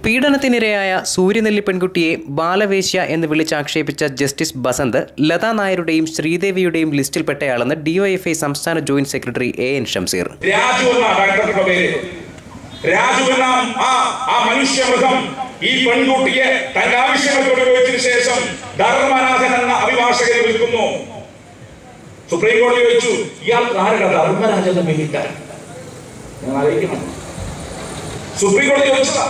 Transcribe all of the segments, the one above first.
പീഡനത്തിനിരയായ സൂര്യനെല്ലി പെൺകുട്ടിയെ ബാലവേശ്യ എന്ന് വിളിച്ചാക്ഷേപിച്ച ജസ്റ്റിസ് ബസന്ത് ലതാ നായരുടെയും ശ്രീദേവിയുടെയും ലിസ്റ്റിൽപ്പെട്ടയാളെന്ന് ഡിവൈഎഫ്ഐ സംസ്ഥാന joint secretary A N Shamseer Raju എന്ന ഡോക്ടറുടെ പേര് രാജു എന്ന ആ ആ മനുഷ്യമൃഗം ഈ പെൺകുട്ടിയെ തന്റെ ആവശ്യങ്ങൾക്ക് ഉപയോഗിച്ചതിന് ശേഷം ധർമ്മനാഥൻ എന്ന അഭിഭാഷകനെ വിൽക്കുന്നു സുപ്രീം കോടതി ചോദിച്ചു ഇയാൾക്ക് ആരുടെ ധർമ്മരാജൻ എന്ന പേരിട്ടാൻ നിങ്ങൾ ആലോചിക്കണം സുപ്രീം കോടതി ചോദിച്ചതാ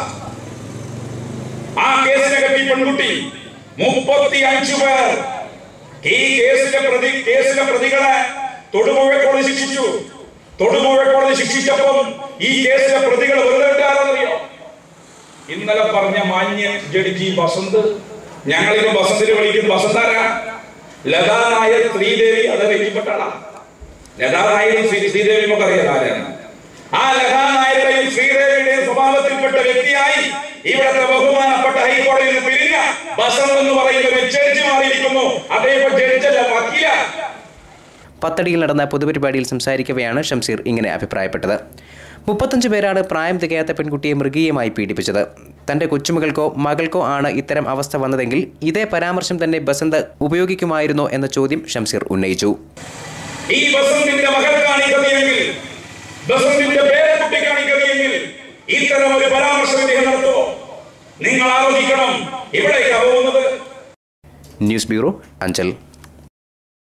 ആ കേസിനകത്ത് ഈ പെൺകുട്ടി മുപ്പത്തി അഞ്ചു പേർ ഈ കേസിലെ പ്രതി കേസിലെ പ്രതികളെ തൊടുപുഴ കോടതി ശിക്ഷിച്ചു തൊടുപുഴ കോടതി ശിക്ഷിച്ചപ്പം ഈ കേസിലെ പ്രതികൾ വെറുതെ വിട്ടാരെന്നറിയോ ഇന്നലെ പറഞ്ഞ മാന്യ ജഡ്ജി വസന്ത് ഞങ്ങളിപ്പോ വസന്തിനെ വിളിക്കുന്നു വസന്താരാ ലതാ നായർ ശ്രീദേവി അത് വെക്കപ്പെട്ടാളാ ലതാ നായരും ശ്രീ ശ്രീദേവിയും നമുക്ക് അറിയാം ആരാണ് ആ ലതാ നായരുടെയും ശ്രീദേവിയുടെയും സ്വഭാവത്തിൽപ്പെട്ട വ്യക്തിയായി ഇവിടുത്തെ ബഹുമാനപ്പെട്ട ഹൈക്കോടതിയിൽ നിന്ന് പിരിഞ്ഞ ബസന്ത് എന്ന് പറയുന്ന ഒരു ജഡ്ജി മാറിയിരിക്കുന്നു അദ്ദേഹം ജഡ്ജല്ല വക്കീല പത്തടിയിൽ നടന്ന പൊതുപരിപാടിയിൽ സംസാരിക്കവെയാണ് ഷംസീർ ഇങ്ങനെ അഭിപ്രായപ്പെട്ടത് മുപ്പത്തഞ്ച് പേരാണ് പ്രായം തികയാത്ത പെൺകുട്ടിയെ മൃഗീയമായി പീഡിപ്പിച്ചത് തന്റെ കൊച്ചുമകൾക്കോ മകൾക്കോ ആണ് ഇത്തരം അവസ്ഥ വന്നതെങ്കിൽ ഇതേ പരാമർശം തന്നെ ബസന്ത് ഉപയോഗിക്കുമായിരുന്നോ എന്ന ചോദ്യം ഷംസീർ ഉന്നയിച്ചു ഈ ബസന്തിന്റെ മകൾക്കാണ് ഈ ഗതിയെങ്കിൽ ബസന്തിന്റെ പേരക്കുട്ടിക്കാണ് ഈ ഗതിയെങ്കിൽ ഇത്തരം ഒരു പരാമർശം ഇദ്ദേഹം നടത്തുമോ നിങ്ങൾ ആലോചിക്കണം ഇവിടേക്കാ പോകുന്നത് ന്യൂസ് ബ്യൂറോ അഞ്ചൽ